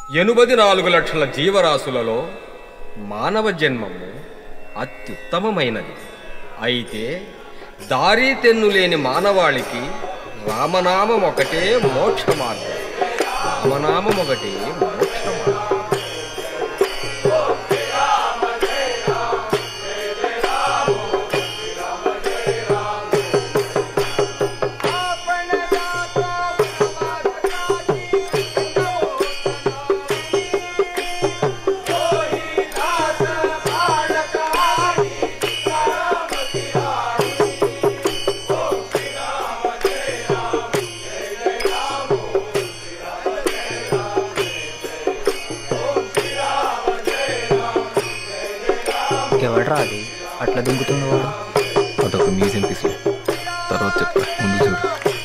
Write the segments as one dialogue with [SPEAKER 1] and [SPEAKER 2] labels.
[SPEAKER 1] ఎనుబది నాలుగు లక్షల జీవరాశులలో మానవ జన్మము అత్యుత్తమమైనది అయితే దారి తెన్ను లేని మానవాళికి రామనామం ఒకటే మోక్ష మార్గం రామనామం ఒకటే మోక్ష మార్గం
[SPEAKER 2] ఎవడ్రా అది అట్లా దుంకుతున్నవాడు
[SPEAKER 3] అదొక మ్యూజియం పీస్ తర్వాత చెప్తా ముందు చూడు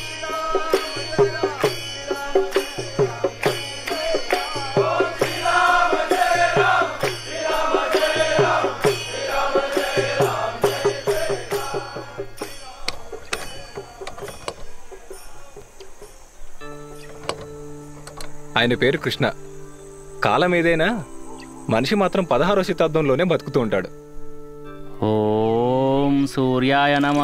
[SPEAKER 3] ఆయన పేరు కృష్ణ కాలం ఏదైనా మనిషి మాత్రం పదహారో శతాబ్దంలోనే బతుకుతూ ఉంటాడు
[SPEAKER 4] ఓం సూర్యాయ నమ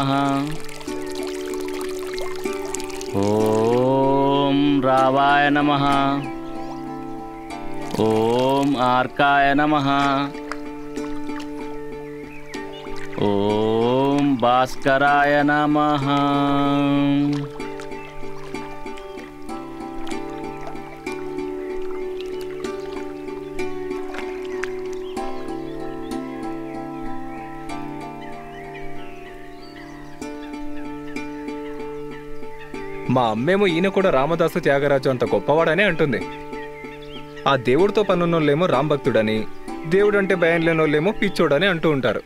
[SPEAKER 4] ఓం రావాయ నమ ఓం ఆర్కాయ నమ ఓం భాస్కరాయ నమ
[SPEAKER 3] మా అమ్మేమో ఈయన కూడా రామదాసు త్యాగరాజు అంత గొప్పవాడనే అంటుంది ఆ దేవుడితో పనున్నోళ్ళేమో రాంభక్తుడని దేవుడు అంటే భయం లేనోళ్ళేమో పిచ్చోడని అంటూ ఉంటారు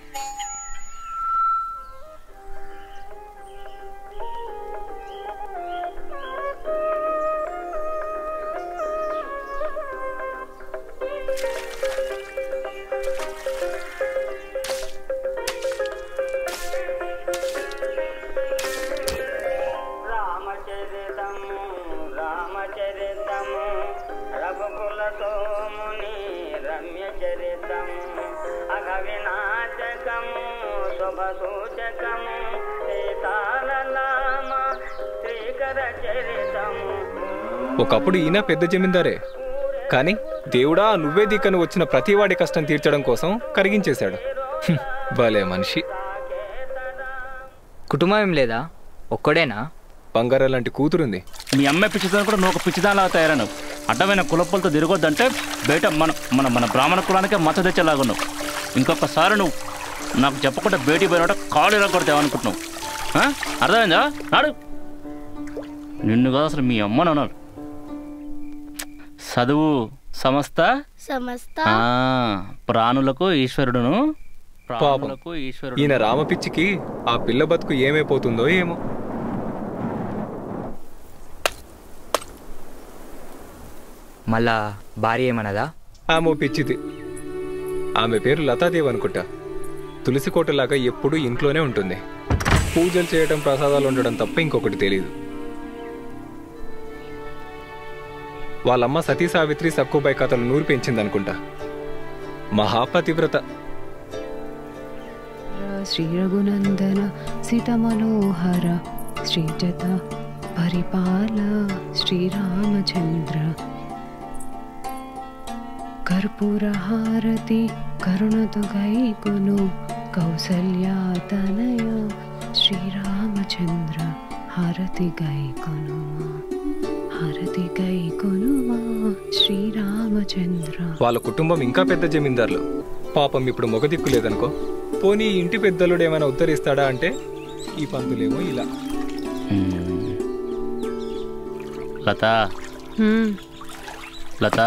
[SPEAKER 5] రామచరితము రామచరితము రఘుకుల సోముని రమ్య చరితము అఘ వినాశకము శుభ సూచకము సీతాలలామ శ్రీకర చరితము
[SPEAKER 3] ఒకప్పుడు ఈయన పెద్ద జమీందారే కానీ దేవుడా నువ్వే దిక్కను వచ్చిన ప్రతివాడి కష్టం తీర్చడం కోసం కరిగించేశాడు హ్మ్, భలే మనిషి
[SPEAKER 2] కుటుంబం ఏం లేదా ఒక్కడేనా
[SPEAKER 3] బంగారం లాంటి కూతురుంది
[SPEAKER 4] మీ అమ్మాయి పిచ్చిదాన్ని కూడా నువ్వు ఒక పిచ్చిదానిలా తయారను అడ్డమైన కులప్పులతో తిరగొద్దంటే బయట మన మన మన బ్రాహ్మణ కులానికే మచ్చ తెచ్చేలాగున్నావు ఇంకొకసారి నువ్వు నాకు చెప్పకుండా బయటికి పోయినట్టు కాళ్ళు ఇరగొడతావు అనుకుంటున్నావు ఆ? అర్థమైందా నాడు నిన్ను కాదు అసలు మీ అమ్మను అన్నారు చదువు సమస్త
[SPEAKER 6] సమస్త
[SPEAKER 4] ఆ, ప్రాణులకు ఈశ్వరుడును
[SPEAKER 3] పాపం
[SPEAKER 4] ప్రాణులకు ఈశ్వరుడు
[SPEAKER 3] ఈయన రామపిచ్చికి ఆ పిల్ల బతుకు ఏమైపోతుందో ఏమో
[SPEAKER 2] మళ్ళా భార్య ఏమన్నదా
[SPEAKER 3] ఆమె పిచ్చిది ఆమె పేరు లతాదేవి అనుకుంటా తులసి కోటలాగా ఎప్పుడూ ఇంట్లోనే ఉంటుంది పూజలు చేయడం ప్రసాదాలు ఉండడం తప్ప ఇంకొకటి తెలియదు వాళ్ళమ్మ సతీ సావిత్రి సక్కుబాయి కథలు నూరు పెంచింది అనుకుంటా మహాపతివ్రత
[SPEAKER 7] శ్రీ రఘునందన సీత మనోహర శ్రీజత పరిపాల శ్రీరామచంద్ర కర్పూర హారతి కరుణతు గైకొను కౌసల్యాతనయ శ్రీరామచంద్ర హారతి గైకొనుమా హారతి గైకొనుమా శ్రీరామచంద్ర
[SPEAKER 3] వాళ్ళ కుటుంబం ఇంకా పెద్ద జమీందారులు పాపం ఇప్పుడు మొగదిక్కు లేదనుకో పోనీ ఈ ఇంటి పెద్దలుడు ఏమైనా ఉత్తరిస్తాడా అంటే ఈ పంతులేమో ఇలా
[SPEAKER 4] మ్మ్. లత
[SPEAKER 7] హ్మ్.
[SPEAKER 4] లత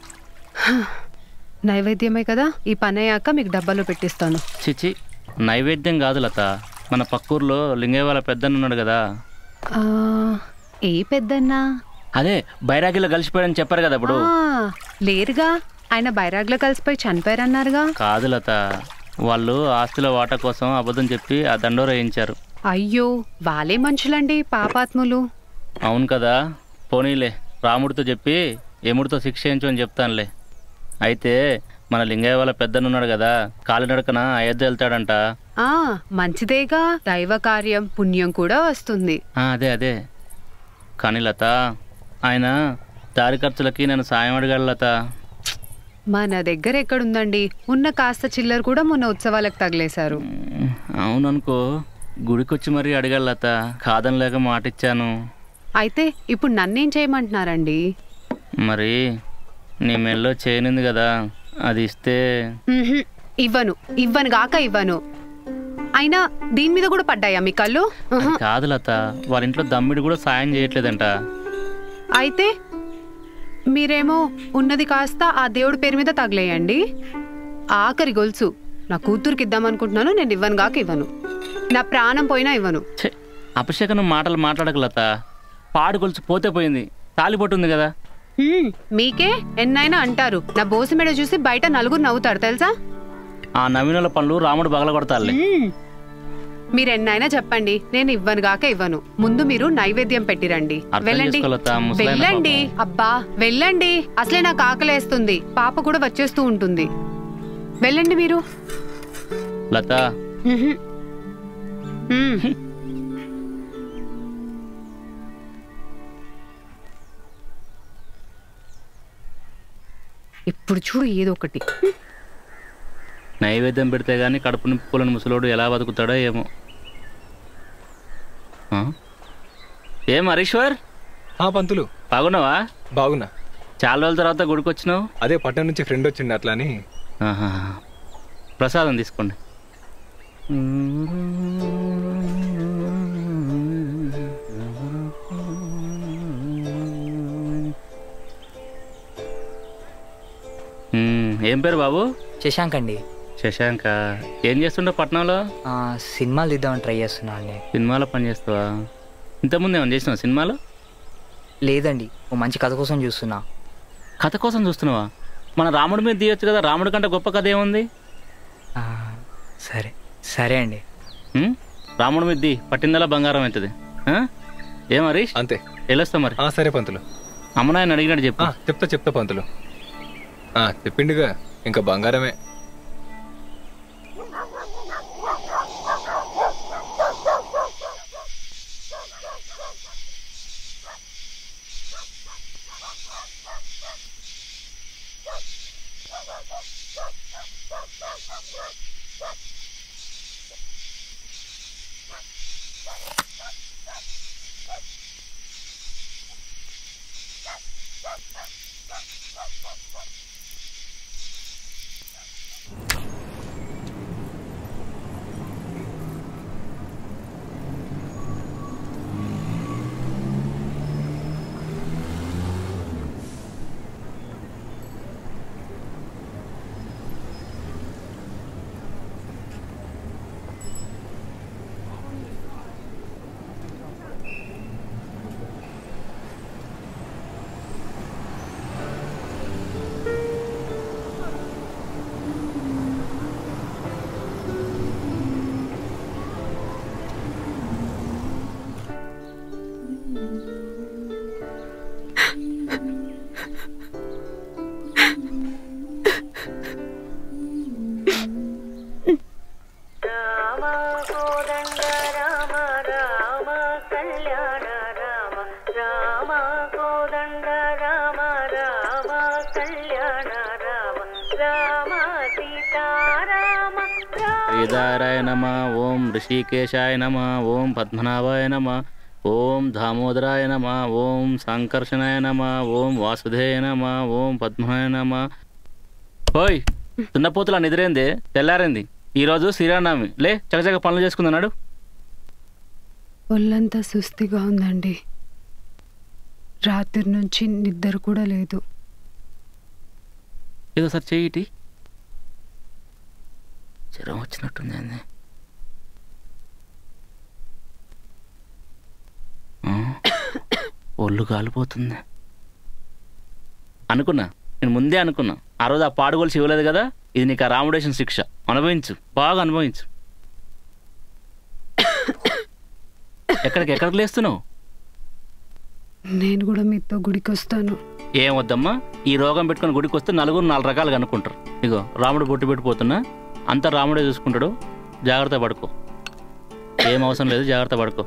[SPEAKER 7] నైవేద్యమే కదా ఈ పని అయ్యాక మీకు డబ్బాలో పెట్టిస్తాను
[SPEAKER 4] చిచి నైవేద్యం కాదు లత మన పక్కూర్లో లింగయ్య వాళ్ళ పెద్దన్న ఉన్నాడు కదా
[SPEAKER 7] ఆ, ఏ పెద్దన్నా
[SPEAKER 4] అదే బైరాగిలో కలిసిపోయాడని చెప్పారు కదా ఇప్పుడు
[SPEAKER 7] ఆ, లేరుగా ఆయన బైరాగ్లో కలిసిపోయి చనిపోయారన్నారుగా
[SPEAKER 4] కాదు లత వాళ్ళు ఆస్తిలో వాటా కోసం అబద్ధం చెప్పి ఆ దండోర వేయించారు
[SPEAKER 7] అయ్యో వాళ్ళే మనుషులండి పాపాత్ములు
[SPEAKER 4] అవును కదా పోనీలే రాముడితో చెప్పి ఎముడితో శిక్ష చేయించు అని చెప్తానులే అయితే మన లింగయ్య వాళ్ళ పెద్దనున్నాడు కదా కాలినడకన అయోధ్య వెళ్తాడంట
[SPEAKER 7] ఆ మంచిదేగా దైవ కార్యం పుణ్యం కూడా వస్తుంది
[SPEAKER 4] ఆ, అదే అదే కానీ లత ఆయన దారి ఖర్చులకి నేను సాయం అడిగాడు లత
[SPEAKER 7] మన దగ్గర ఎక్కడుందండి ఉన్న కాస్త చిల్లర కూడా మొన్న ఉత్సవాలకు తగిలేశారు
[SPEAKER 4] ఉమ్, అవుననుకో గుడికొచ్చి మరీ అడిగాడు లత కాదని లేక మాట ఇచ్చాను
[SPEAKER 7] అయితే ఇప్పుడు నన్నేం చేయమంటున్నారండి
[SPEAKER 4] మరి నీ మెల్లో చేయనుంది కదా అది ఇస్తే
[SPEAKER 7] ఉహుం, ఇవ్వను ఇవ్వను గాక ఇవ్వను అయినా దీని మీద కూడా పడ్డాయా మీ కళ్ళు
[SPEAKER 4] అది
[SPEAKER 7] ఉహుం.
[SPEAKER 4] కాదు లత వాళ్ళ ఇంట్లో దమ్మిడి కూడా సాయం చేయట్లేదంట
[SPEAKER 7] అయితే మీరేమో ఉన్నది కాస్త ఆ దేవుడి పేరు మీద తగిలేయండి ఆఖరి గొలుసు నా కూతురికి ఇద్దామనుకుంటున్నాను నేను ఇవ్వను గాక ఇవ్వను నా ప్రాణం పోయినా ఇవ్వను
[SPEAKER 4] ఛే అభిషేకం మాటలు మాట్లాడక లత పాడు గొలుసు పోతే పోయింది తాలిపొట్టు ఉంది కదా
[SPEAKER 7] హ్మ్, మీకే ఎన్నైనా అంటారు నా బోసు మెడ చూసి బయట నలుగురు నవ్వుతారు తెలుసా
[SPEAKER 4] ఆ నవీనుల పనులు రాముడు బగల కొడతారులే
[SPEAKER 7] హ్మ్. మీరు ఎన్నైనా చెప్పండి నేను ఇవ్వను గాక ఇవ్వను ముందు మీరు నైవేద్యం పెట్టిరండి
[SPEAKER 4] అర్థం
[SPEAKER 7] వెళ్ళండి
[SPEAKER 4] చేసుకోలేతా, ముసలాయన
[SPEAKER 7] వెళ్ళండి అబ్బా వెళ్ళండి అసలే నాకు ఆకలేస్తుంది పాప కూడా వచ్చేస్తూ ఉంటుంది వెళ్ళండి మీరు
[SPEAKER 4] లత
[SPEAKER 7] మ్హూ. మ్. ఇప్పుడు చూడు ఏదో ఒకటి
[SPEAKER 4] నైవేద్యం పెడితే గానీ కడుపు నింపుకోలేని ముసలోడు ఎలా బతుకుతాడో ఏమో ఆ? ఏం హరీశ్వర్
[SPEAKER 3] ఆ పంతులు
[SPEAKER 4] బాగున్నావా
[SPEAKER 3] బాగున్నా
[SPEAKER 4] చాలా రోజుల తర్వాత గుడికి వచ్చినావు
[SPEAKER 3] అదే పట్టణం నుంచి ఫ్రెండ్ వచ్చింది అట్లా అని
[SPEAKER 4] ఆహా. ప్రసాదం తీసుకోండి మ్మ్. ఏం పేరు బాబు
[SPEAKER 2] శశాంక్ అండి
[SPEAKER 4] శశాంక ఏం చేస్తుండవు పట్నంలో
[SPEAKER 2] ఆ, సినిమాలు తీద్దామని ట్రై చేస్తున్నా అండి
[SPEAKER 4] సినిమాలో పని చేస్తావా ఇంతకుముందు ఏమైనా చేసినావా సినిమాలో
[SPEAKER 2] లేదండి ఓ మంచి కథ కోసం చూస్తున్నా
[SPEAKER 4] కథ కోసం చూస్తున్నావా మన రాముడి మీద తీయొచ్చు కదా రాముడి కంటే గొప్ప కథ ఏముంది
[SPEAKER 2] ఆ, సరే సరే అండి
[SPEAKER 4] మ్మ్? రాముడి మీద ది పట్టిందలా బంగారం అవుతుంది ఆ? ఏం హరీష్
[SPEAKER 3] అంతే
[SPEAKER 4] వెళ్ళొస్తా మరి
[SPEAKER 3] ఆ సరే పంతులు
[SPEAKER 4] అమ్మనాయన అడిగినట్టు చెప్పు
[SPEAKER 3] ఆ, చెప్తా చెప్తా పంతులు ఆ, చెప్పిండుగా ఇంకా బంగారమే
[SPEAKER 5] రామ కోదండ రామ రామ కళ్యాణ రామ రామ కోదండ రామ రామ కళ్యాణ రామ రామ సీతారామ
[SPEAKER 4] శ్రీధారాయ నమ ఓం ఋషికేశాయ నమ ఓం పద్మనాభాయ నమ ఓం దామోదరాయ నమ ఓం సంకర్షణాయ నమ ఓం వాసుదేయ నమ ఓం పద్మనాయ నమ ఓయ్ దున్నపోతుల నిద్రేంది తెల్లారింది ఈరోజు శ్రీరామనవమి లే చకచక పనులు చేసుకుందన్నాడు
[SPEAKER 7] ఒళ్ళంతా సుస్థిగా ఉందండి రాత్రి నుంచి నిద్ర కూడా లేదు
[SPEAKER 4] ఏదో సార్ చెయ్యిటి జ్వరం వచ్చినట్టుంది అండి ఒళ్ళు కాలిపోతుంది అనుకున్నా నేను ముందే అనుకున్నా ఆ రోజు ఆ పాడుగోలు ఇవ్వలేదు కదా ఇది నీకు ఆ రాముడేషన్ శిక్ష అనుభవించు బాగా అనుభవించు ఎక్కడికి ఎక్కడికి లేస్తున్నావు
[SPEAKER 7] నేను కూడా మీతో గుడికి వస్తాను
[SPEAKER 4] ఏం వద్దమ్మా ఈ రోగం పెట్టుకొని గుడికి వస్తే నలుగురు నాలుగు రకాలుగా అనుకుంటారు ఇగో రాముడు బొట్టు పెట్టిపోతున్నా అంతా రాముడే చూసుకుంటాడు జాగ్రత్త పడుకో ఏం అవసరం లేదు జాగ్రత్త పడుకో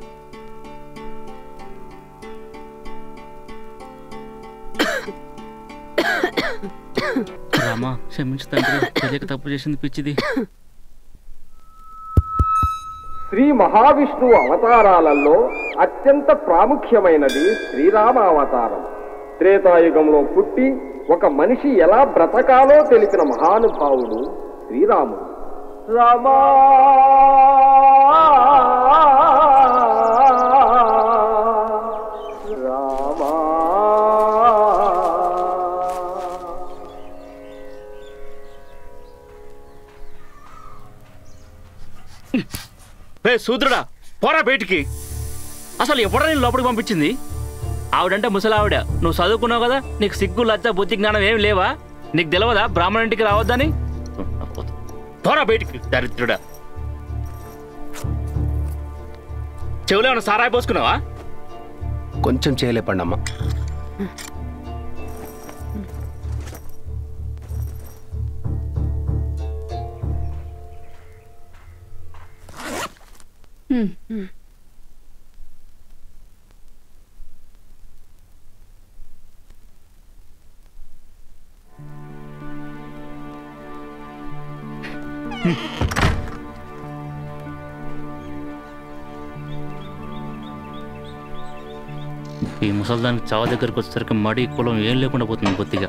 [SPEAKER 4] రామా క్షమించు తండ్రి తెలియక తప్పు చేసింది పిచ్చిది
[SPEAKER 1] శ్రీ మహావిష్ణువు అవతారాలలో అత్యంత ప్రాముఖ్యమైనది శ్రీరామ అవతారం త్రేతాయుగంలో పుట్టి ఒక మనిషి ఎలా బ్రతకాలో తెలిపిన మహానుభావుడు శ్రీరాముడు రామా రామా
[SPEAKER 4] రే సూద్రుడా పోరా బయటికి అసలు ఎప్పుడో నేను లోపలికి పంపించింది ఆవిడంటే ముసలి ఆవిడ నువ్వు చదువుకున్నావు కదా నీకు సిగ్గు లజ్జ బుద్ధి జ్ఞానం ఏం లేవా నీకు తెలియదా బ్రాహ్మణ ఇంటికి రావద్దని పోరా బయటికి దరిద్రుడా చెవులో ఏమైనా సారాయి పోసుకున్నావా
[SPEAKER 6] కొంచెం చేయలేపండి అమ్మ
[SPEAKER 4] ఈ ముసల్దానికి చావ దగ్గరికి వచ్చేసరికి మడి కులం ఏం లేకుండా పోతుంది కొద్దిగా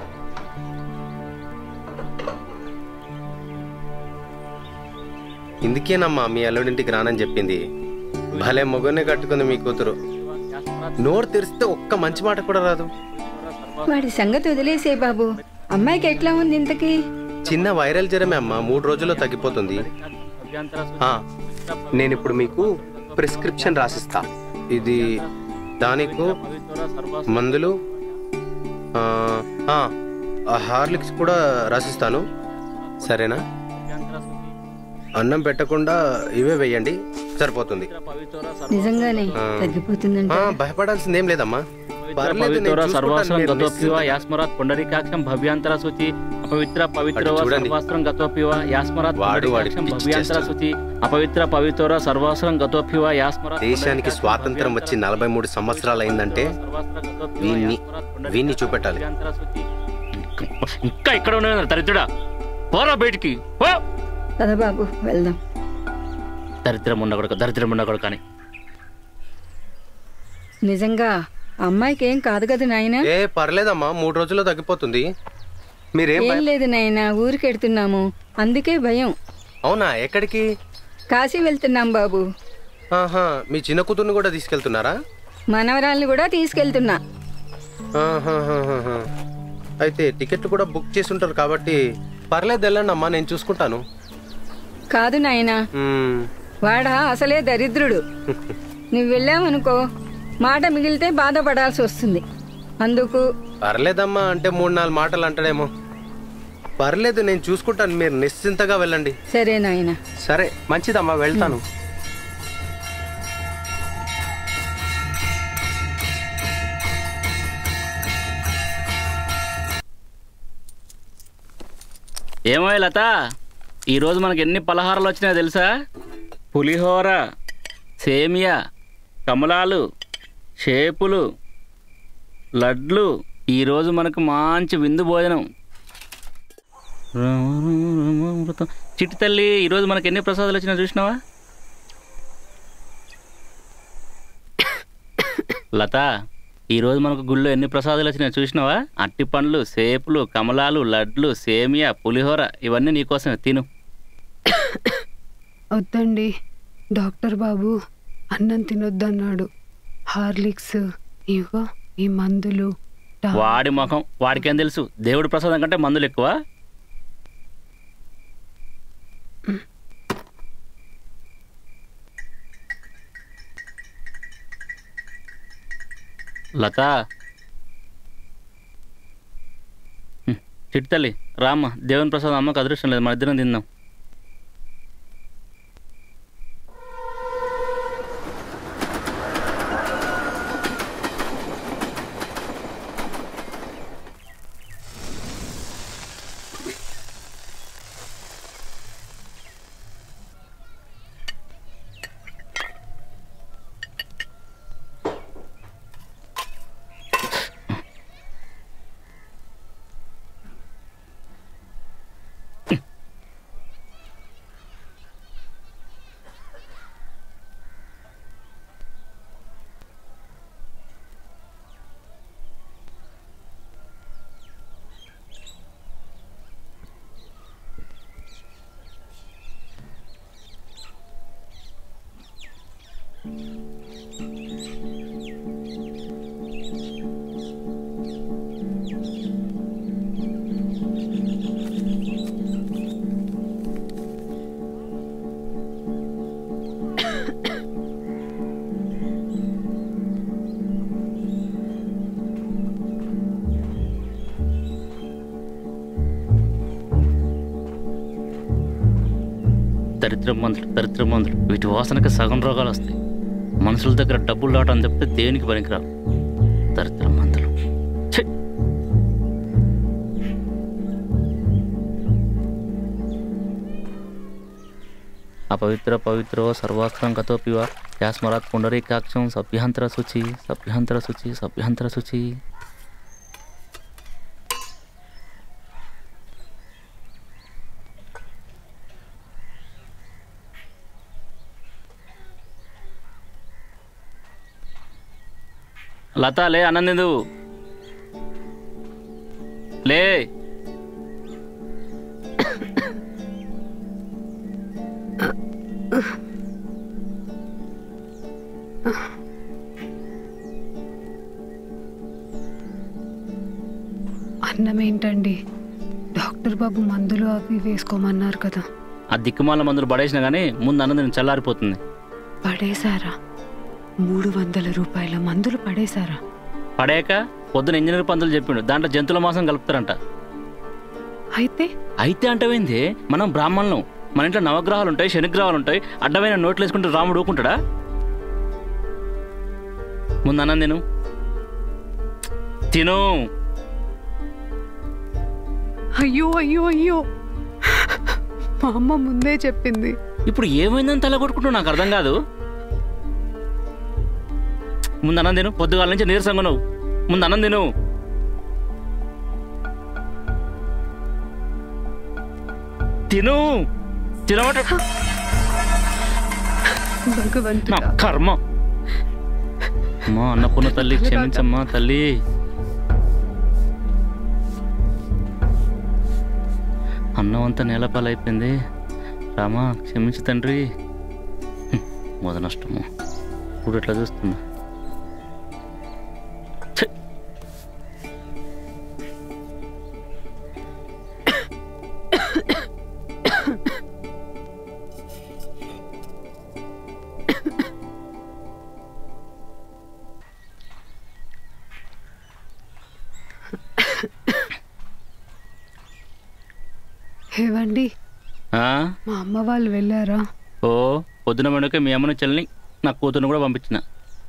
[SPEAKER 6] ఇందుకేనమ్మా మీ అల్లుడింటికి రానని చెప్పింది భలే మొగనే కట్టుకుంది మీ కూతురు నోరు తెరిస్తే ఒక్క మంచి మాట కూడా రాదు
[SPEAKER 8] వాడి సంగతి వదిలేసే బాబు అమ్మాయికి ఎట్లా ఉంది ఇంతకీ
[SPEAKER 6] చిన్న వైరల్ జ్వరమే అమ్మా మూడు రోజుల్లో తగ్గిపోతుంది ఆ, నేను ఇప్పుడు మీకు ప్రిస్క్రిప్షన్ రాసిస్తా ఇది దానికి మందులు ఆ, ఆ, ఆ హార్లిక్స్ కూడా రాసిస్తాను సరేనా అన్నం పెట్టకుండా ఇవే వేయండి సరిపోతుంది
[SPEAKER 8] నిజంగానే
[SPEAKER 6] ఆ.
[SPEAKER 8] తగ్గిపోతుందంట
[SPEAKER 6] ఆ, భయపడాల్సిందేం లేదమ్మా పర్లేదు, నేను
[SPEAKER 4] పవిత్ర
[SPEAKER 6] చూసుకుంటాను,
[SPEAKER 4] సర్వాస్త్రం
[SPEAKER 6] మీరు
[SPEAKER 4] గతోపివ
[SPEAKER 6] నిశ్చింతగా-
[SPEAKER 4] యాస్మరాత్ పుండరీకాక్షం భవ్యాంతర శుచి అపవిత్ర పవిత్ర
[SPEAKER 6] అటు చూడండి.
[SPEAKER 4] సర్వాస్త్రం గతోపివ యాస్మరాత్
[SPEAKER 6] వాడు వాడి
[SPEAKER 4] పుండరీకాక్షం
[SPEAKER 6] పిచ్చి
[SPEAKER 4] భవ్యాంతర
[SPEAKER 6] చేష్టలు.
[SPEAKER 4] శుచి అపవిత్ర పవిత్ర సర్వాస్త్రం గతోపివ యాస్మరాత్
[SPEAKER 6] దేశానికి స్వాతంత్రం వచ్చి నలభై మూడు సంవత్సరాలు అయిందంటే వీన్ని వీన్ని చూపెట్టాలి
[SPEAKER 4] ఇంకా ఇక్కడ ఉన్నది దరిద్రుడా పోరా బయటికి పో
[SPEAKER 8] పద బాబు వెళ్దాం
[SPEAKER 4] దరిద్రం ఉండకూడదు దరిద్రం ఉండకూడదు కానీ
[SPEAKER 8] నిజంగా అమ్మాయికి ఏం కాదు కదా నాయన
[SPEAKER 6] ఏ పర్లేదమ్మా మూడు రోజుల్లో తగ్గిపోతుంది మీరేం
[SPEAKER 8] ఏం
[SPEAKER 6] భయ-
[SPEAKER 8] లేదు నాయన ఊరికి వెళ్తున్నాము అందుకే భయం
[SPEAKER 6] అవునా ఎక్కడికి
[SPEAKER 8] కాశీ వెళ్తున్నాం బాబు
[SPEAKER 6] ఆహా మీ చిన్న కూతుర్ని కూడా తీసుకెళ్తున్నారా
[SPEAKER 8] మనవరాల్ని కూడా తీసుకెళ్తున్నా
[SPEAKER 6] ఆహాహాహాహా. అయితే టికెట్లు కూడా బుక్ చేసి ఉంటారు కాబట్టి పర్లేదు వెళ్ళండి అమ్మా నేను చూసుకుంటాను
[SPEAKER 8] కాదు నాయన
[SPEAKER 6] మ్మ్.
[SPEAKER 8] వాడా అసలే దరిద్రుడు నువ్వు వెళ్ళావనుకో మాట మిగిలితే బాధపడాల్సి వస్తుంది అందుకు
[SPEAKER 6] పర్లేదమ్మా అంటే మూడు నాలుగు మాటలు అంటాడేమో పర్లేదు నేను చూసుకుంటాను మీరు నిశ్చింతగా వెళ్ళండి
[SPEAKER 8] సరే నాయన
[SPEAKER 6] సరే మంచిదమ్మా వెళ్తాను
[SPEAKER 4] ఏమో లత ఈరోజు మనకి ఎన్ని పలహారాలు వచ్చినాయో తెలుసా పులిహోర సేమియా కమలాలు షేపులు లడ్లు ఈరోజు మనకు మంచి విందు భోజనం చిట్టి తల్లి ఈరోజు మనకి ఎన్ని ప్రసాదాలు వచ్చినా చూసినావా లత ఈరోజు మనకు గుళ్ళో ఎన్ని ప్రసాదాలు వచ్చినాయో చూసినావా అట్టి పండ్లు సేపులు కమలాలు లడ్లు సేమియా పులిహోర ఇవన్నీ నీకోసమే తిను
[SPEAKER 7] వద్దండి డాక్టర్ బాబు అన్నం తినొద్దన్నాడు హార్లిక్స్ ఇగో ఈ మందులు టా-
[SPEAKER 4] వాడి ముఖం వాడికేం తెలుసు దేవుడి ప్రసాదం కంటే మందులు ఎక్కువ లత హ్మ్, చిట్టి తల్లి రామ్మ దేవుని ప్రసాదం అమ్మకు అదృష్టం లేదు మన ఇద్దరం తిందాం దరిద్ర మందులు దరిద్ర మందులు వీటి వాసనకి సగం రోగాలు వస్తాయి మనుషుల దగ్గర డబ్బులు రావడం తప్పితే దేనికి పనికిరావు దరిద్ర మందులు ఛీ! అపవిత్ర పవిత్రో సర్వాస్త్రం కతోపివ యాస్మరాత్ పుండరీకాక్షం సభ్యాంతర శుచి సభ్యాంతర శుచి సభ్యాంతర శుచి లత లే అన్నందు లే
[SPEAKER 7] అన్నం ఏంటండి డాక్టర్ బాబు మందులు అవి వేసుకోమన్నారు కదా
[SPEAKER 4] ఆ దిక్కుమాల మందులు పడేసినా కానీ ముందు అన్నం తిని చల్లారిపోతుంది
[SPEAKER 7] పడేశారా మూడు వందల రూపాయల మందులు పడేశారా
[SPEAKER 4] పడేక పొద్దున ఇంజనీర్ పందులు చెప్పిండు దాంట్లో జంతువుల మాంసం కలుపుతారంట
[SPEAKER 7] అయితే
[SPEAKER 4] అయితే అంటవేంది మనం బ్రాహ్మణులం మన ఇంట్లో నవగ్రహాలు ఉంటాయి శనిగ్రహాలు ఉంటాయి అడ్డమైన నోట్లు వేసుకుంటే రాముడు ఊకుంటాడా ముందు అన్నం తిను తిను
[SPEAKER 7] అయ్యో అయ్యో అయ్యో మా అమ్మ ముందే చెప్పింది
[SPEAKER 4] ఇప్పుడు ఏమైందని తల కొట్టుకుంటూ నాకు అర్థం కాదు ముందు అన్నం తిను పొద్దుగాల నుంచి నీరసంగా నువ్వు ముందు అన్నం తిను తిను తినమాట నా
[SPEAKER 7] భగవంతుడా
[SPEAKER 4] కర్మ అమ్మా అన్నపూర్ణ తల్లి క్షమించమ్మా తల్లి అన్నం అంతా నేలపాలైపోయింది రామా క్షమించు తండ్రి హ్మ్, మొద నష్టము ఇప్పుడు ఎట్లా చూస్తున్నా ఛీ!
[SPEAKER 7] ఏవండి
[SPEAKER 4] ఆ?
[SPEAKER 7] మా అమ్మ వాళ్ళు వెళ్ళారా
[SPEAKER 4] ఓ పొద్దున వెనుక మీ అమ్మని చెల్లిని నా కూతురుని కూడా పంపించిన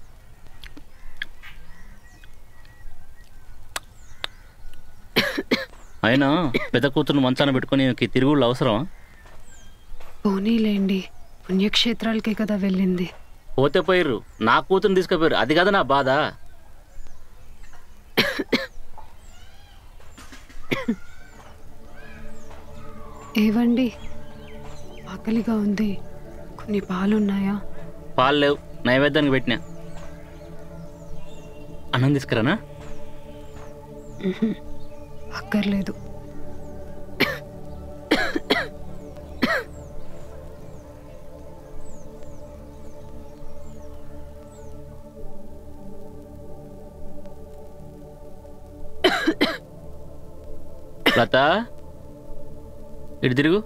[SPEAKER 4] అయినా పెద్ద కూతురుని మంచాన పెట్టుకొని ఈయనకి తిరుగుళ్ళు అవసరమా
[SPEAKER 7] పోనీలేండి పుణ్యక్షేత్రాలకే కదా వెళ్ళింది
[SPEAKER 4] పోతే పోయిర్రు నా కూతురుని తీసుకుపోయారు అది కదా నా బాధ
[SPEAKER 7] ఏవండి ఆకలిగా ఉంది కొన్ని పాలున్నాయా
[SPEAKER 4] పాలు లేవు నైవేద్యానికి పెట్టినా అన్నం తీసుకురానా
[SPEAKER 7] అక్కర్లేదు
[SPEAKER 4] లత ఇటు తిరుగు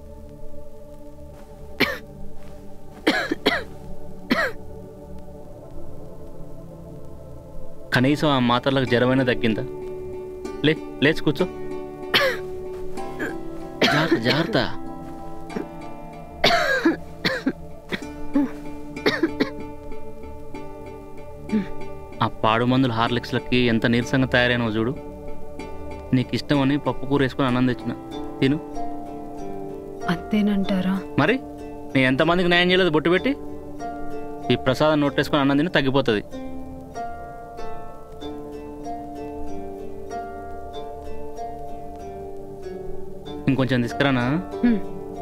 [SPEAKER 4] కనీసం ఆ మాత్రలకు జ్వరమైనా తగ్గిందా లే లేచి కూర్చో జాగ్రత్త జాగ్రత్త ఆ పాడు మందులు హార్లిక్స్లకి ఎంత నీరసంగా తయారైనో చూడు నీకు ఇష్టమని పప్పు కూర వేసుకొని అన్నం తెచ్చిన తిను
[SPEAKER 7] అంతేనంటారా
[SPEAKER 4] మరి నేను ఎంతమందికి న్యాయం చేయలేదు బొట్టు పెట్టి ఈ ప్రసాదం నోటేసుకొని అన్నం తిని తగ్గిపోతుంది ఇంకొంచెం తీసుకురానా
[SPEAKER 7] హ్మ్.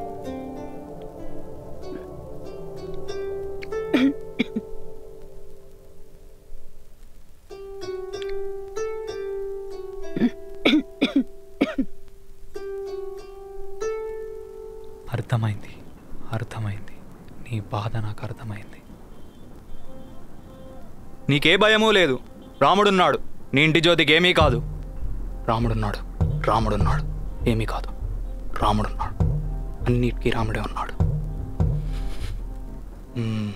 [SPEAKER 9] అర్థమైంది అర్థమైంది నీ బాధ నాకు అర్థమైంది నీకే భయమూ లేదు రాముడున్నాడు నీ ఇంటి జ్యోతికి ఏమీ కాదు రాముడున్నాడు రాముడున్నాడు ఏమీ కాదు రాముడున్నాడు అన్నిటికీ రాముడే ఉన్నాడు మ్మ్.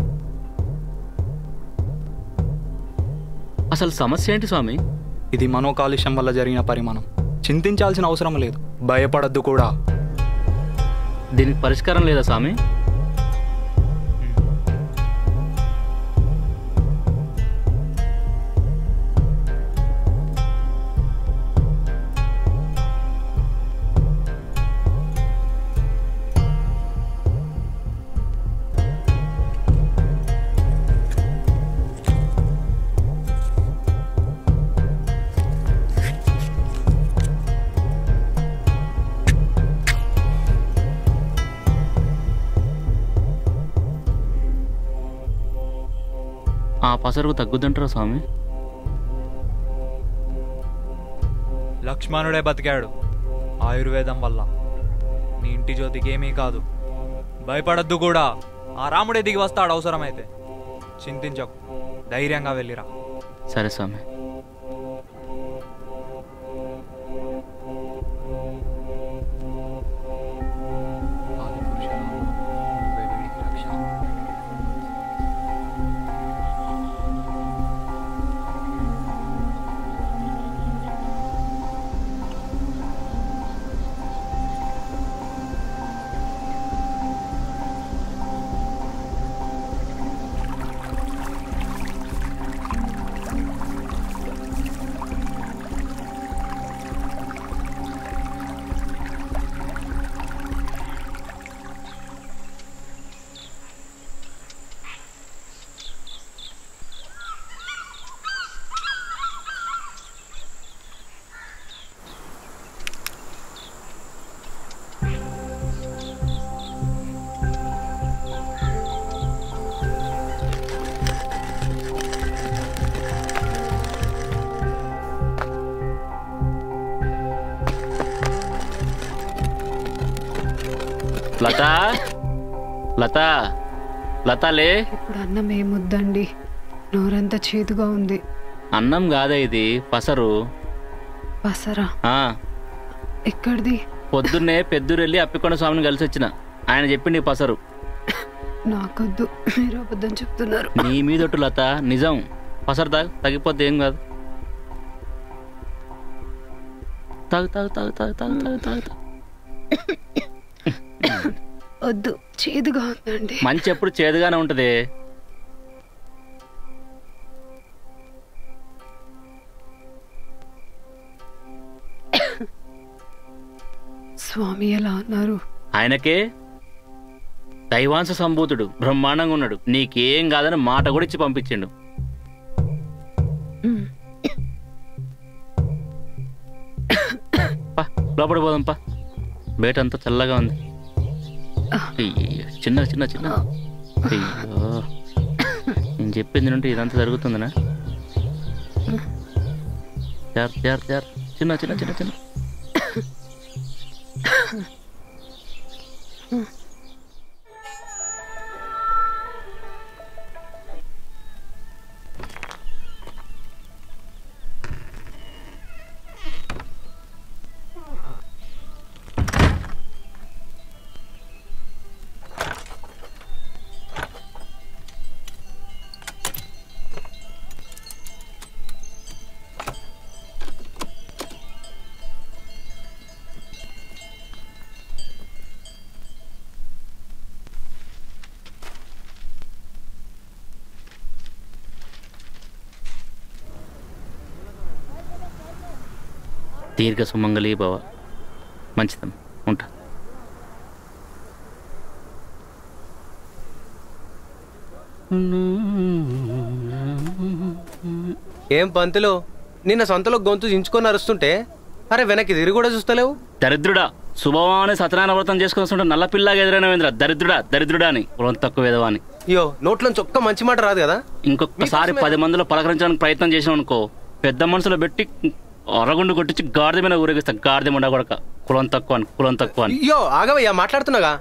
[SPEAKER 4] అసలు సమస్య ఏంటి స్వామి
[SPEAKER 9] ఇది మనోకాలుష్యం వల్ల జరిగిన పరిమాణం చింతించాల్సిన అవసరం లేదు భయపడద్దు కూడా
[SPEAKER 4] దీనికి పరిష్కారం లేదా స్వామి పసరుకు తగ్గుద్దంటారా స్వామి
[SPEAKER 9] లక్ష్మణుడే బతికాడు ఆయుర్వేదం వల్ల నీ ఇంటి జ్యోతికి ఏమీ కాదు భయపడద్దు కూడా ఆ రాముడే దిగి వస్తాడు అవసరమైతే చింతించకు ధైర్యంగా వెళ్ళిరా
[SPEAKER 4] సరే స్వామి లత లత లత లే
[SPEAKER 7] ఇప్పుడు అన్నం ఏమొద్దండి నోరంతా చేదుగా ఉంది
[SPEAKER 4] అన్నం కాదా ఇది పసరు
[SPEAKER 7] పసరా
[SPEAKER 4] ఆ,
[SPEAKER 7] ఎక్కడిది
[SPEAKER 4] పొద్దున్నే పెద్దూరెళ్ళి అప్పికొండ స్వామిని కలిసి వచ్చిన ఆయన చెప్పింది ఈ పసరు
[SPEAKER 7] నాకొద్దు మీరు అబద్ధం చెప్తున్నారు
[SPEAKER 4] నీ మీదొట్టు లత నిజం పసరు తాగు తగ్గిపోతే ఏం కాదు తాగు తాగు తాగు తాగు తాగు తాగు తాగు తాగు.
[SPEAKER 7] వద్దు చేదుగా ఉందండి
[SPEAKER 4] మంచి ఎప్పుడు చేదుగానే ఉంటది
[SPEAKER 7] స్వామి ఎలా ఉన్నారు
[SPEAKER 4] ఆయనకే దైవాంశ సంభూతుడు బ్రహ్మాండంగా ఉన్నాడు నీకేం కాదని మాట కూడా ఇచ్చి పంపించిండు పా లోపల పోదాం పా బయట అంతా చల్లగా ఉంది అయ్యయ్యో, చిన్న చిన్న చిన్న అయ్యో నేను చెప్పింది నుండి ఇదంతా జరుగుతుందినా జార్ జార్ జార్ చిన్న చిన్న చిన్న చిన్న దీర్ఘ సుమంగళి భవ మంచిదమ్మ ఉంటా
[SPEAKER 6] ఏం పంతులు నిన్న సొంతలో గొంతు దించుకొని అరుస్తుంటే అరే వెనక్కి తిరిగి కూడా చూస్తలేవు
[SPEAKER 4] దరిద్రుడా శుభవాని సత్యనారాయణ వ్రతం చేసుకుని వస్తుంటే నల్ల పిల్లగా ఎదురైనవేంద్ర దరిద్రుడా దరిద్రుడా అని కులం తక్కువ వేదవాని
[SPEAKER 6] అయ్యో నోట్లోంచి ఒక్క మంచి మాట రాదు కదా
[SPEAKER 4] ఇంకొకసారి పది మందిలో పలకరించడానికి ప్రయత్నం చేసినావు అనుకో పెద్ద మనసులో పెట్టి అరగుండు కొట్టించి గాడిద మీద ఊరేగిస్తా గాడిద ముండా కొడక కులం తక్కువ అని కులం తక్కువ అని
[SPEAKER 6] అయ్యో ఆగవయ్యా మాట్లాడుతున్నాగా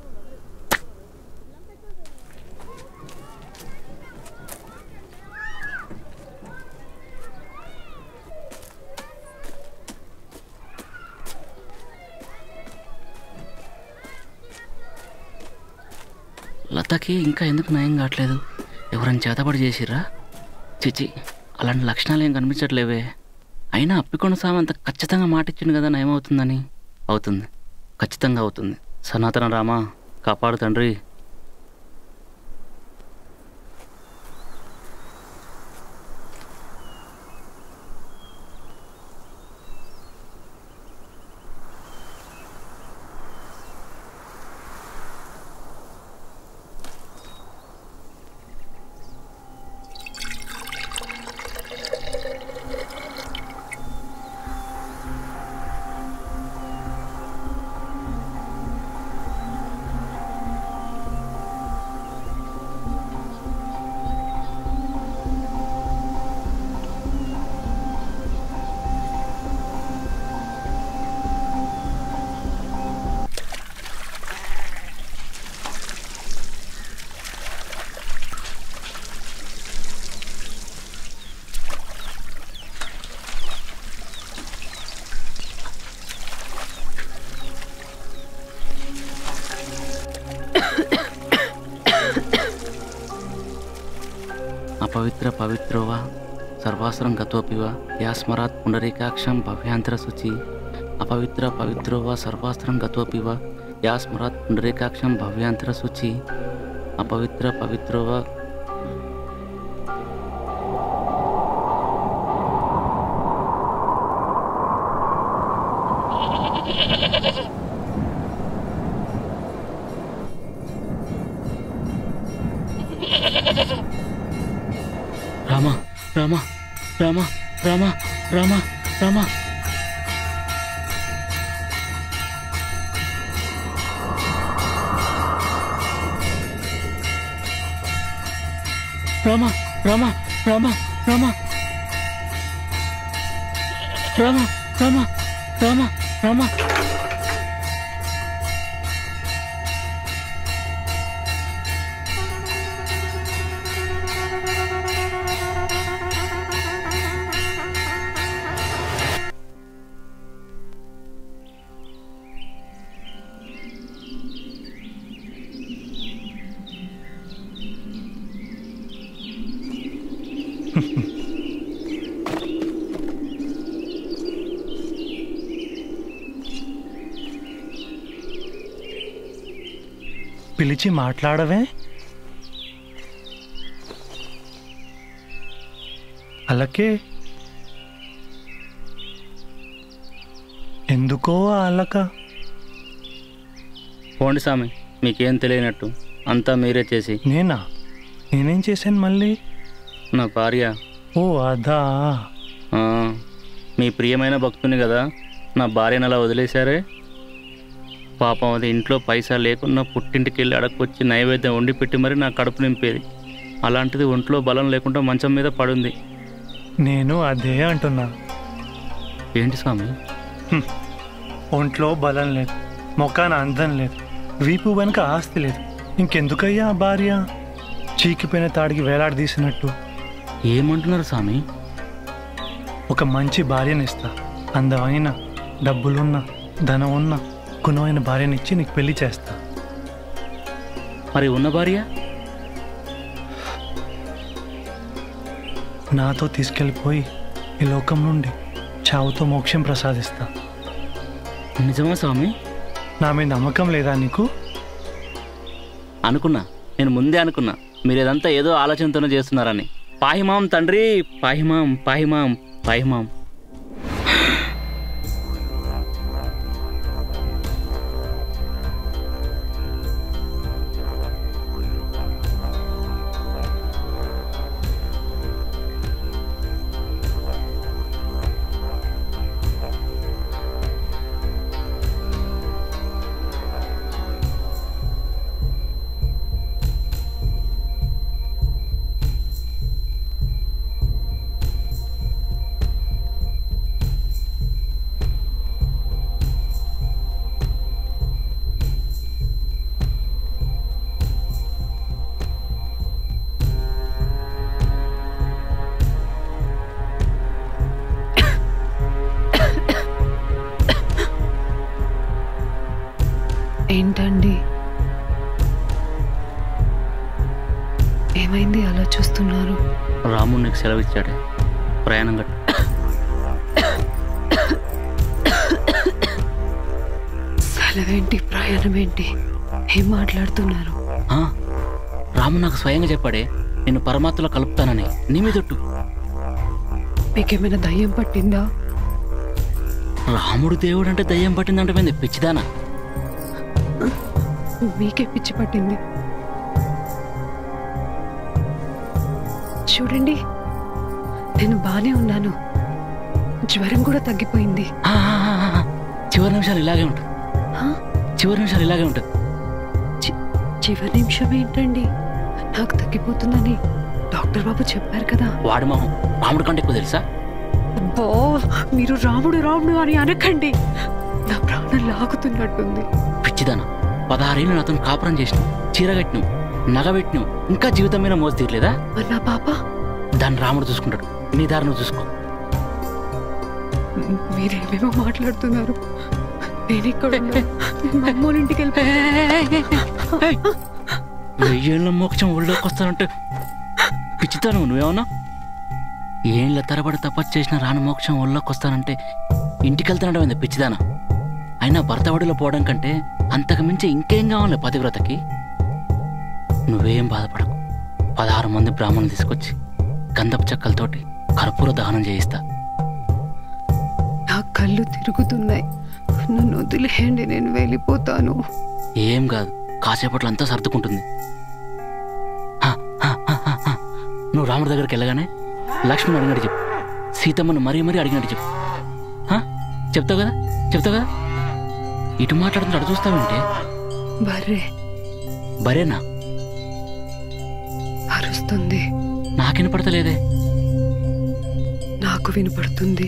[SPEAKER 4] లతకి ఇంకా ఎందుకు నయం కావట్లేదు ఎవరైనా చేతబడి చేసిర్రా చిచి అలాంటి లక్షణాలు ఏం కనిపించట్లేవే అయినా అప్పికొండ స్వామి అంత ఖచ్చితంగా మాటిచ్చిండు కదా నయం అవుతుందని అవుతుంది ఖచ్చితంగా అవుతుంది సనాతన రామ కాపాడు తండ్రి అపవిత్ర పవిత్రోవ సర్వాసరం గతోపివ యాస్మరాత్ పుండరీకాక్షం భవ్యాంతర శుచి అపవిత్ర పవిత్రోవ సర్వాస్త్రం గతోపివ యాస్మరాత్ పుండరీకాక్షం భవ్యాంతర శుచి అపవిత్ర పవిత్రోవ రామ రామ రామ రామ రామ రామ రామ రామ రామ రామ రామ రామ రామ రామ
[SPEAKER 10] పిలిచి మాట్లాడవే అలకే ఎందుకో ఆ అలక
[SPEAKER 4] పోండి స్వామి మీకేం తెలియనట్టు అంతా మీరే చేసి
[SPEAKER 10] నేనా నేనేం చేశాను మళ్ళీ
[SPEAKER 4] నా భార్య
[SPEAKER 10] ఓ అదా
[SPEAKER 4] ఆ, మీ ప్రియమైన భక్తుని కదా నా భార్యను అలా వదిలేశారే పాపం అది ఇంట్లో పైసా లేకున్నా పుట్టింటికి వెళ్ళి అడగొచ్చి నైవేద్యం వండి పెట్టి మరి నా కడుపు నింపేది అలాంటిది ఒంట్లో బలం లేకుండా మంచం మీద పడుంది
[SPEAKER 10] నేను అదే అంటున్నా
[SPEAKER 4] ఏంటి స్వామి
[SPEAKER 10] హ్మ్. ఒంట్లో బలం లేదు మొఖాన అందం లేదు వీపు వెనుక ఆస్తి లేదు ఇంకెందుకయ్యా ఆ భార్య చీకిపోయిన తాడికి వేలాడదీసినట్టు
[SPEAKER 4] ఏమంటున్నారు స్వామి
[SPEAKER 10] ఒక మంచి భార్యనిస్తా అందమైన డబ్బులున్న ధనం ఉన్న గుణమైన భార్యనిచ్చి నీకు పెళ్లి చేస్తా
[SPEAKER 4] మరి ఉన్న భార్య
[SPEAKER 10] నాతో తీసుకెళ్ళిపోయి ఈ లోకం నుండి చావుతో మోక్షం ప్రసాదిస్తా
[SPEAKER 4] నిజమా స్వామి
[SPEAKER 10] నా మీద నమ్మకం లేదా నీకు
[SPEAKER 4] అనుకున్నా నేను ముందే అనుకున్నా మీరు ఇదంతా ఏదో ఆలోచనతోనే చేస్తున్నారని పాహిమాం తండ్రి పాహిమాం పాహిమాం పాహిమాం
[SPEAKER 7] ఏంటండి ఏమైంది అలా చూస్తున్నారు
[SPEAKER 4] రాముడు నీకు సెలవు ఇచ్చాడే ప్రయాణం గట్టు
[SPEAKER 7] సెలవేంటి ప్రయాణం ఏంటి ఏం మాట్లాడుతున్నారు
[SPEAKER 4] ఆ, రాముడు నాకు స్వయంగా చెప్పాడే నిన్ను పరమాత్మలో కలుపుతానని నీ మీదొట్టు
[SPEAKER 7] మీకేమైనా దయ్యం పట్టిందా
[SPEAKER 4] రాముడు దేవుడు అంటే దయ్యం పట్టిందంటే పిచ్చిదానా
[SPEAKER 7] మీకే పిచ్చి పట్టింది చూడండి నేను బానే ఉన్నాను జ్వరం కూడా తగ్గిపోయింది
[SPEAKER 4] ఆ, ఆ, ఆ, ఆ, చివరి నిమిషాలు ఇలాగే ఉంటుంది
[SPEAKER 7] ఆ?
[SPEAKER 4] చివరి నిమిషాలు ఇలాగే ఉంటుంది
[SPEAKER 7] చి- చివరి నిమిషం ఏంటండి నాకు తగ్గిపోతుందని డాక్టర్ బాబు చెప్పారు కదా
[SPEAKER 4] వాడి మొహం రాముడు కంటే ఎక్కువ తెలుసా
[SPEAKER 7] అబ్బో మీరు రాముడు రాముడు అని అనకండి నా ప్రాణం లాగుతున్నట్టుంది
[SPEAKER 4] పిచ్చిదానా పదహారేళ్ళు నాతో కాపురం చేసినావు చీర కట్టినావు నగ పెట్టినావు ఇంకా జీవితం మీద మోసి తీరలేదా
[SPEAKER 7] మరి నా పాప
[SPEAKER 4] దాన్ని రాముడు చూసుకుంటాడు నీ దారి నువ్వు చూసుకో
[SPEAKER 7] మీరేమేమో మాట్లాడుతున్నారు నేను ఇక్కడ మా అమ్మోళ్ళ ఇంటికి వెళ్ళిపోయి
[SPEAKER 4] వెయ్యేళ్ళ మోక్షం ఒళ్ళోకి వస్తానంటే పిచ్చితనం నువ్వేమన్నా ఏండ్ల తరబడి తపస్సు చేసిన రాను మోక్షం ఒళ్ళొకొస్తానంటే ఇంటికి వెళ్తానడం పిచ్చిదానా అయినా భర్త ఒడిలో పోవడం కంటే అంతకు మించి ఇంకేం కావాలి పతివ్రతకి నువ్వేం బాధపడకు పదహారు మంది బ్రాహ్మణులు తీసుకొచ్చి గంధపు చెక్కలతోటి కర్పూర దహనం చేయిస్తా
[SPEAKER 7] నా కళ్ళు తిరుగుతున్నాయి నన్ను వదిలేయండి నేను వెళ్ళిపోతాను
[SPEAKER 4] ఏం కాదు కాసేపట్లో అంతా సర్దుకుంటుంది హ, హ, హ, హ, హ. నువ్వు రాముడి దగ్గరికి వెళ్ళగానే లక్ష్మణ్ అడిగినట్టు చెప్పు సీతమ్మను మరీ మరీ అడిగినట్టు చెప్పు హ? చెప్తావు కదా చెప్తావు కదా ఇటు మాట్లాడుతుంటే అటు చూస్తావంటే
[SPEAKER 7] బర్రే
[SPEAKER 4] బరేనా
[SPEAKER 7] అరుస్తుంది
[SPEAKER 4] నాకెన పడతలేదే
[SPEAKER 7] నాకు వినపడుతుంది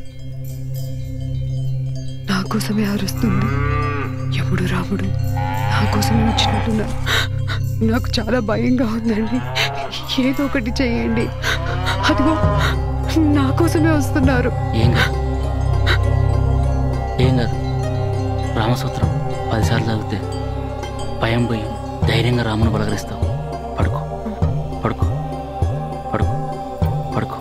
[SPEAKER 7] నా కోసమే అరుస్తుంది ఎప్పుడు రాముడు నా కోసమే వచ్చినట్టున్నారు నాకు చాలా భయంగా ఉందండి ఏదో ఒకటి చేయండి అదిగో నా కోసమే వస్తున్నారు
[SPEAKER 4] ఏం కాదు ఏం కాదు రామసూత్రం పదిసార్లు చదివితే భయం పోయి ధైర్యంగా రామును బలగరిస్తావు పడుకో పడుకో పడుకో పడుకో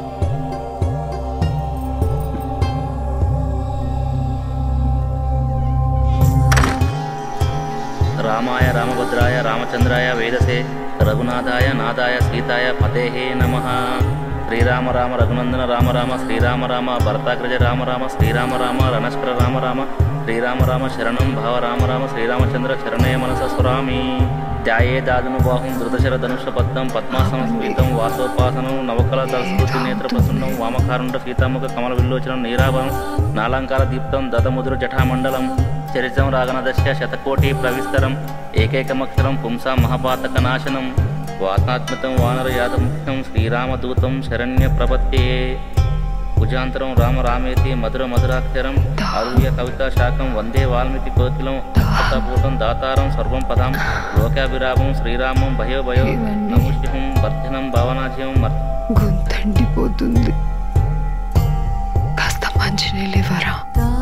[SPEAKER 4] రామాయ రామభద్రాయ రామచంద్రాయ వేదసే రఘునాథాయ నాదాయ సీతాయ పతేహే నమ శ్రీరామ రామ రఘునందన రామ రామ శ్రీరామ రామ భరతాగ్రజ రామ రామ శ్రీరామ రామ రణస్కర రామ రామ శ్రీరామ రామ శరణం భావ రామ రామ శ్రీరామచంద్ర శరణే మనస స్వరామి ధ్యాయే దాదును బాహుం ధృతశర ధనుష పద్మం పద్మాసనం స్మితం వాసోపాసనం నవకల సంస్కృతి నేత్ర ప్రసన్నం వామకారుండ సీతాముఖ కమల విల్లోచనం నీరాభరం నాలంకార దీప్తం దతముద్ర జఠామండలం చరితం రాగనదశ్య శతకోటి ప్రవిస్తరం ఏకైకమక్షరం పుంసా మహాపాతక నాశనం వాతాత్మితం వానర యాదముఖ్యం శ్రీరామదూతం శరణ్య ప్రపత్తే భుజాంతరం రామ రామేతి మధుర మధురాక్షరం ఆరుహ్య కవితా శాఖం వందే వాల్మీకి కోకిలం పూతం దాతారం సర్వం పదాం లోకాభిరామం శ్రీరామం భయో భయో నముష్యం వర్ధనం భావనాజ్యం మర్
[SPEAKER 7] గొంతండిపోతుంది కాస్త మంచినీళ్ళు ఇవ్వరా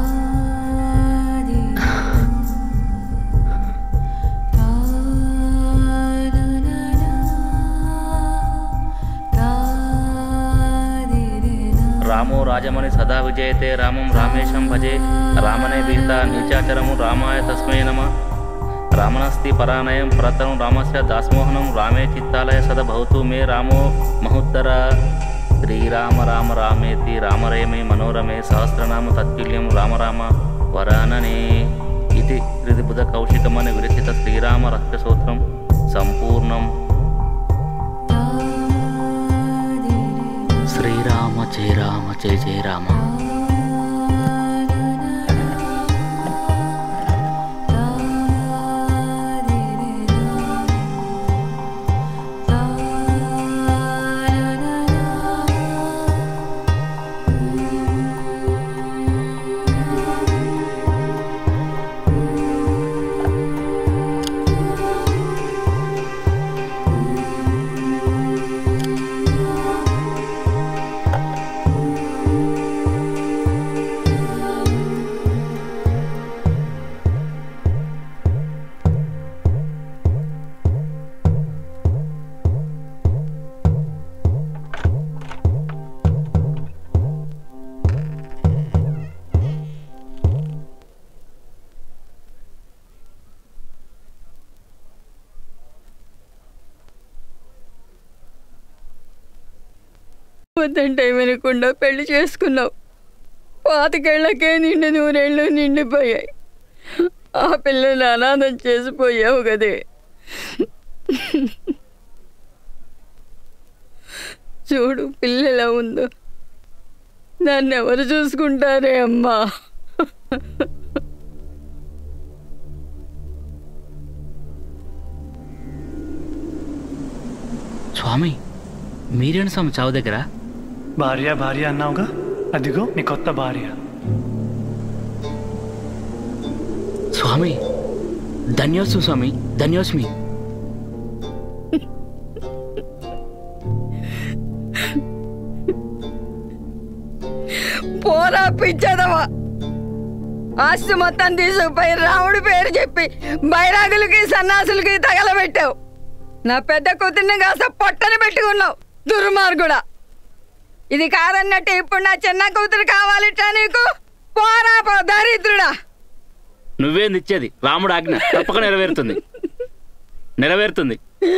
[SPEAKER 4] రామో రాజమణి సదా విజయతే రామం రామేశం భజే రామనే భీత నీచాచరము రామాయ తస్మై నమ రామణస్తి పరానయం ప్రతరం రామస్య దాస్మోహనం రామే చిత్తాలయ సద భవతు మే రామో మహోత్తర శ్రీరామ రామ రామేతి రామరేమే మనోరమే సహస్రనామ తత్తుల్యం రామ రామ వరాననే ఇది త్రిదిబుధ కౌశికమని విరచిత శ్రీరామ రక్తసూత్రం సంపూర్ణం శ్రీరామ జయ రామ జయ జయ రామ
[SPEAKER 8] వద్దంటే వినకుండా పెళ్లి చేసుకున్నావు పాతికేళ్లకే నిండి నూరేళ్ళు నిండిపోయాయి ఆ పిల్లని అనాథం చేసిపోయావు కదే చూడు పిల్ల ఎలా ఉందో దాన్ని ఎవరు చూసుకుంటారే అమ్మా
[SPEAKER 4] స్వామి మీరేనా స్వామి చావు దగ్గర
[SPEAKER 10] భార్య భార్య అన్నావుగా అదిగో నీ కొత్త భార్య
[SPEAKER 4] స్వామి ధన్యోస్మి స్వామి ధన్యోస్మి
[SPEAKER 8] పోరా పిచ్చదవా ఆస్తి మొత్తం తీసుకుపోయి రాముడి పేరు చెప్పి బైరాగులకి సన్నాసులకి తగలబెట్టావు నా పెద్ద కూతుర్ని కాస్త పొట్టని పెట్టుకున్నావు దుర్మార్గుడా ఇది కాదన్నట్టు ఇప్పుడు నా చిన్న కూతురు కావాలిట నీకు పోరా పో దరిద్రుడా
[SPEAKER 4] నువ్వేంది ఇచ్చేది రాముడు ఆజ్ఞ తప్పక నెరవేరుతుంది నెరవేరుతుంది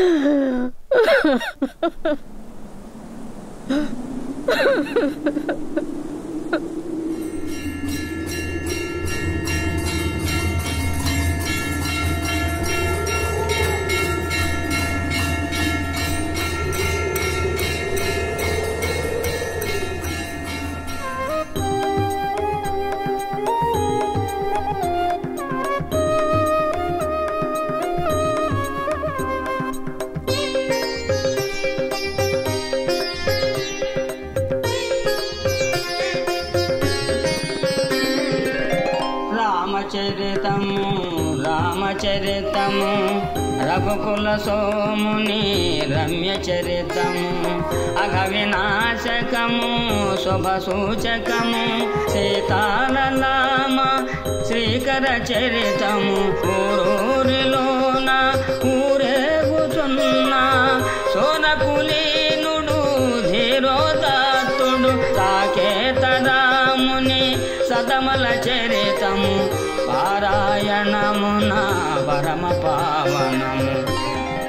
[SPEAKER 11] రామచరితము రామచరితము రఘుకుల సోముని రమ్య చరితము అఘ వినాశకము శుభ సూచకము సీతాలలామ శ్రీకర చరితము ఊరూరిలోన ఊరేగుతున్న సోనకులీనుడు ధీరోదాత్తుడు సాకేతరాముని సతమల చరితము పారాయణమున పరమ పావనము